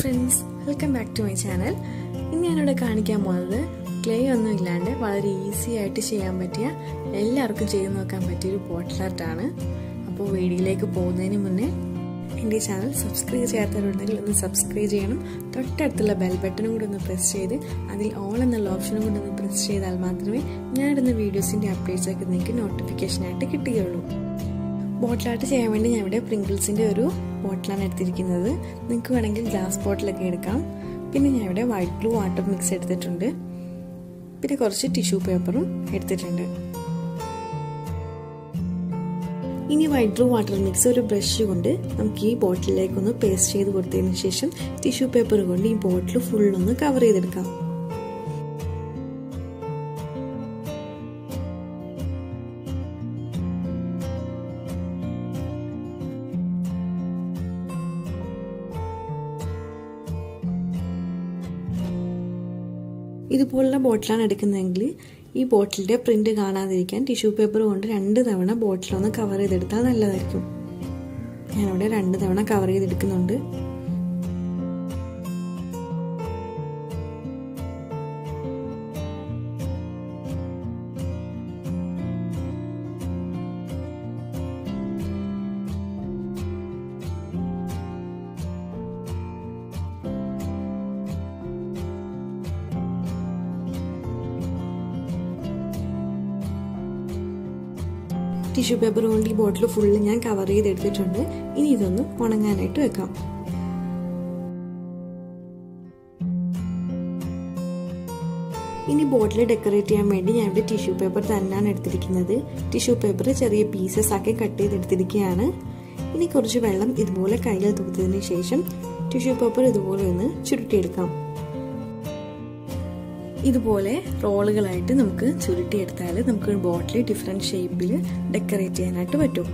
friends welcome back to my channel ഇന്ന് ഞാനിവിടെ കാണിക്കാൻ പോകുന്നത് ക്ലേ ഒന്നും ഇല്ലാണ്ട് വളരെ ഈസി ആയിട്ട് ചെയ്യാൻ പറ്റിയ എല്ലാവർക്കും ചെയ്ത് നോക്കാൻ പറ്റിയൊരു ബോട്ടിൽ ആർട്ടാണ് അപ്പോൾ വീഡിയോയിലേക്ക് പോകുന്നതിന് മുന്നേ എൻ്റെ ചാനൽ സബ്സ്ക്രൈബ് ചെയ്യാത്തവരുണ്ടെങ്കിൽ ഒന്ന് സബ്സ്ക്രൈബ് ചെയ്യണം തൊട്ടടുത്തുള്ള ബെൽ ബട്ടണും കൂടി ഒന്ന് പ്രസ് ചെയ്ത് അതിൽ ഓൾ എന്നുള്ള ഓപ്ഷനും കൂടി ഒന്ന് പ്രസ് ചെയ്താൽ മാത്രമേ ഞാനിടുന്ന വീഡിയോസിൻ്റെ അപ്ഡേറ്റ്സ് ഒക്കെ നിങ്ങൾക്ക് നോട്ടിഫിക്കേഷനായിട്ട് കിട്ടുകയുള്ളൂ ബോട്ടിലായിട്ട് ചെയ്യാൻ വേണ്ടി ഞാൻ ഇവിടെ പ്രിങ്കിൾസിൻ്റെ ഒരു ബോട്ടിലാണ് എടുത്തിരിക്കുന്നത് നിങ്ങൾക്ക് വേണമെങ്കിൽ ഗ്ലാസ് ബോട്ടിലൊക്കെ എടുക്കാം പിന്നെ ഞാൻ ഇവിടെ വൈറ്റ് ബ്ലൂ വാട്ടർ മിക്സ് എടുത്തിട്ടുണ്ട് പിന്നെ കുറച്ച് ടിഷ്യൂ പേപ്പറും എടുത്തിട്ടുണ്ട് ഇനി വൈറ്റ് ബ്ലൂ വാട്ടർ മിക്സ് ഒരു ബ്രഷ് കൊണ്ട് നമുക്ക് ഈ ബോട്ടിലേക്ക് ഒന്ന് പേസ്റ്റ് ചെയ്ത് കൊടുത്തതിന് ശേഷം ടിഷ്യൂ പേപ്പർ കൊണ്ട് ഈ ബോട്ടിൽ ഫുള്ളൊന്ന് കവർ ചെയ്തെടുക്കാം ഇതുപോലുള്ള ബോട്ടിലാണ് എടുക്കുന്നതെങ്കിൽ ഈ ബോട്ടിലിൻ്റെ പ്രിന്റ് കാണാതിരിക്കാൻ ടിഷ്യൂ പേപ്പർ കൊണ്ട് രണ്ട് തവണ ബോട്ടിലൊന്ന് കവർ ചെയ്തെടുത്താൽ നല്ലതായിരിക്കും ഞാനിവിടെ രണ്ട് തവണ കവർ ചെയ്തെടുക്കുന്നുണ്ട് ടിഷ്യൂ പേപ്പർ കൊണ്ട് ഈ ബോട്ടിൽ ഫുള്ള് ഞാൻ കവർ ചെയ്തെടുത്തിട്ടുണ്ട് ഇനി ഇതൊന്ന് ഉണങ്ങാനായിട്ട് വെക്കാം ഇനി ബോട്ടിൽ ഡെക്കറേറ്റ് ചെയ്യാൻ വേണ്ടി ഞാൻ ഇവിടെ ടിഷ്യൂ പേപ്പർ തന്നെയാണ് എടുത്തിരിക്കുന്നത് ടിഷ്യൂ പേപ്പർ ചെറിയ പീസസ് ആക്കി കട്ട് ചെയ്തെടുത്തിരിക്കുകയാണ് ഇനി കുറച്ച് വെള്ളം ഇതുപോലെ കയ്യിൽ തൂത്തതിന് ശേഷം ടിഷ്യൂ പേപ്പർ ഇതുപോലെ ഒന്ന് ചുരുട്ടിയെടുക്കാം ഇതുപോലെ റോളുകളായിട്ട് നമുക്ക് ചുരുട്ടിയെടുത്താൽ നമുക്ക് ബോട്ടിൽ ഡിഫറെൻറ്റ് ഷേപ്പിൽ ഡെക്കറേറ്റ് ചെയ്യാനായിട്ട് പറ്റും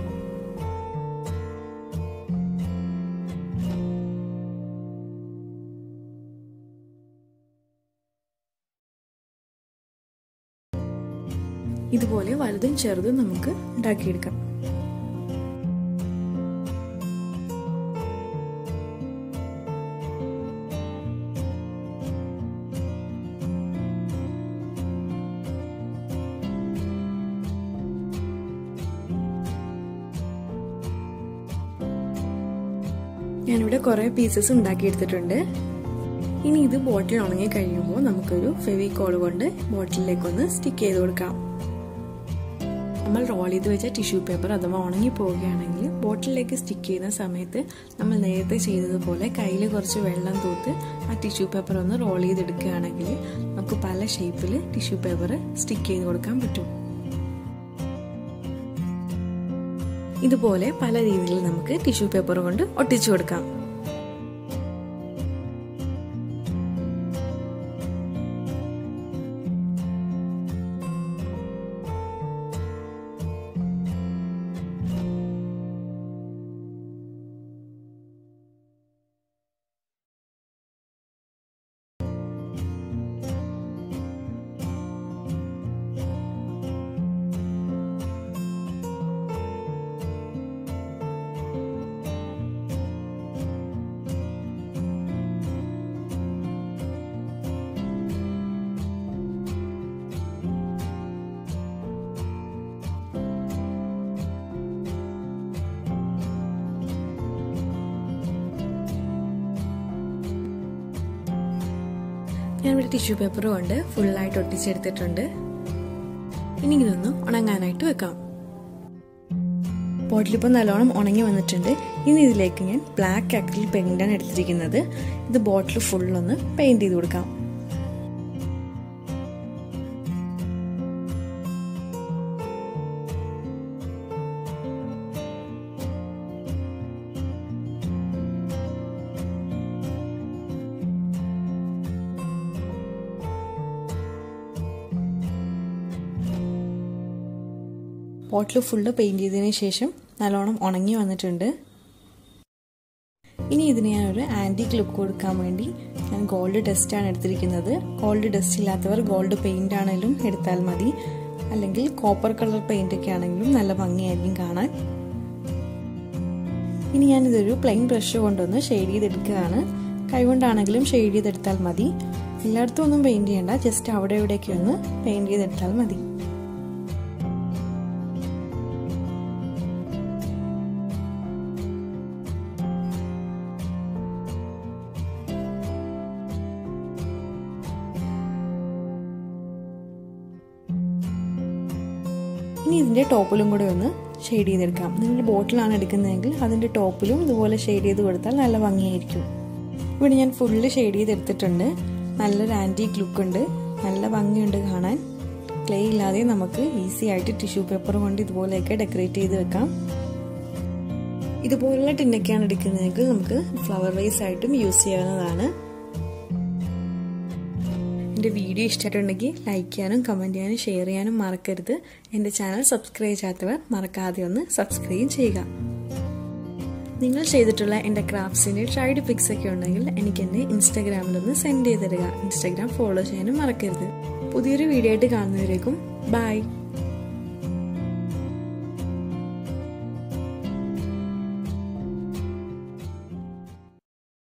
ഇതുപോലെ വലുതും ചെറുതും നമുക്ക് ഉണ്ടാക്കിയെടുക്കാം ഞാനിവിടെ കുറേ പീസസ് ഉണ്ടാക്കിയെടുത്തിട്ടുണ്ട് ഇനി ഇത് ബോട്ടിൽ ഉണങ്ങി കഴിയുമ്പോൾ നമുക്കൊരു ഫെവിക്കോൾ കൊണ്ട് ബോട്ടിലേക്കൊന്ന് സ്റ്റിക്ക് ചെയ്ത് കൊടുക്കാം നമ്മൾ റോൾ ചെയ്ത് വെച്ച ടിഷ്യൂ പേപ്പർ അഥവാ ഉണങ്ങി പോവുകയാണെങ്കിൽ ബോട്ടിലേക്ക് സ്റ്റിക്ക് ചെയ്യുന്ന സമയത്ത് നമ്മൾ നേരത്തെ ചെയ്തതുപോലെ കയ്യിൽ കുറച്ച് വെള്ളം തൂത്ത് ആ ടിഷ്യൂ പേപ്പർ ഒന്ന് റോൾ ചെയ്തെടുക്കുകയാണെങ്കിൽ നമുക്ക് പല ഷേപ്പിൽ ടിഷ്യൂ പേപ്പർ സ്റ്റിക്ക് ചെയ്ത് കൊടുക്കാൻ പറ്റും ഇതുപോലെ പല രീതിയിൽ നമുക്ക് ടിഷ്യൂ പേപ്പർ കൊണ്ട് ഒട്ടിച്ചു കൊടുക്കാം ഞാൻ ഇവിടെ ടിഷ്യൂ പേപ്പർ കൊണ്ട് ഫുള്ളായിട്ട് ഒട്ടിച്ചെടുത്തിട്ടുണ്ട് ഇനി ഇതൊന്ന് ഉണങ്ങാനായിട്ട് വെക്കാം ബോട്ടിലിപ്പോൾ നല്ലോണം ഉണങ്ങി വന്നിട്ടുണ്ട് ഇനി ഇതിലേക്ക് ഞാൻ ബ്ലാക്ക് അക്രിൽ പെയിൻ്റാണ് എടുത്തിരിക്കുന്നത് ഇത് ബോട്ടിൽ ഫുള്ളൊന്ന് പെയിൻറ് ചെയ്ത് കൊടുക്കാം ബോട്ടിൽ ഫുള്ള് പെയിൻറ് ചെയ്തതിന് ശേഷം നല്ലോണം ഉണങ്ങി വന്നിട്ടുണ്ട് ഇനി ഇതിന് ഞാനൊരു ആൻറ്റിക് ലുക്ക് കൊടുക്കാൻ വേണ്ടി ഞാൻ ഗോൾഡ് ഡസ്റ്റാണ് എടുത്തിരിക്കുന്നത് ഗോൾഡ് ഡസ്റ്റ് ഇല്ലാത്തവർ ഗോൾഡ് പെയിൻ്റ് ആണെങ്കിലും എടുത്താൽ മതി അല്ലെങ്കിൽ കോപ്പർ കളർ പെയിൻ്റ് ഒക്കെ ആണെങ്കിലും നല്ല ഭംഗിയായിരിക്കും കാണാൻ ഇനി ഞാനിതൊരു പ്ലെയിൻ ബ്രഷ് കൊണ്ടൊന്ന് ഷെയ്ഡ് ചെയ്തെടുക്കുകയാണ് കൈകൊണ്ടാണെങ്കിലും ഷെയ്ഡ് ചെയ്തെടുത്താൽ മതി എല്ലായിടത്തും ഒന്നും പെയിൻറ് ചെയ്യണ്ട ജസ്റ്റ് അവിടെ ഇവിടെയൊക്കെ ഒന്ന് പെയിൻറ് ചെയ്തെടുത്താൽ മതി ഇനി ഇതിൻ്റെ ടോപ്പിലും കൂടെ ഒന്ന് ഷെയ്ഡ് ചെയ്തെടുക്കാം നിങ്ങൾ ബോട്ടിലാണ് എടുക്കുന്നതെങ്കിൽ അതിൻ്റെ ടോപ്പിലും ഇതുപോലെ ഷെയ്ഡ് ചെയ്ത് കൊടുത്താൽ നല്ല ഭംഗിയായിരിക്കും ഇവിടെ ഞാൻ ഫുള്ള് ഷെയ്ഡ് ചെയ്തെടുത്തിട്ടുണ്ട് നല്ലൊരു ആൻറ്റീക് ലുക്ക് ഉണ്ട് നല്ല ഭംഗിയുണ്ട് കാണാൻ ക്ലേ ഇല്ലാതെ നമുക്ക് ഈസി ആയിട്ട് ടിഷ്യൂ പേപ്പർ കൊണ്ട് ഇതുപോലെയൊക്കെ ഡെക്കറേറ്റ് ചെയ്ത് വെക്കാം ഇതുപോലുള്ള ടിന്നൊക്കെയാണ് എടുക്കുന്നതെങ്കിൽ നമുക്ക് ഫ്ലവർ വേസ് ആയിട്ടും യൂസ് ചെയ്യാവുന്നതാണ് എൻ്റെ വീഡിയോ ഇഷ്ടമായിട്ടുണ്ടെങ്കിൽ ലൈക്ക് ചെയ്യാനും കമൻറ്റ് ചെയ്യാനും ഷെയർ ചെയ്യാനും മറക്കരുത് എൻ്റെ ചാനൽ സബ്സ്ക്രൈബ് ചെയ്യാത്തവർ മറക്കാതെ ഒന്ന് സബ്സ്ക്രൈബ് ചെയ്യുക നിങ്ങൾ ചെയ്തിട്ടുള്ള എൻ്റെ ക്രാഫ്റ്റ്സിൻ്റെ ട്രൈഡ് പിക്സ് ഒക്കെ ഉണ്ടെങ്കിൽ എനിക്ക് എൻ്റെ ഇൻസ്റ്റാഗ്രാമിലൊന്ന് സെൻഡ് ചെയ്ത് തരിക ഇൻസ്റ്റാഗ്രാം ഫോളോ ചെയ്യാനും മറക്കരുത് പുതിയൊരു വീഡിയോ ആയിട്ട് കാണുന്നവരേക്കും ബൈ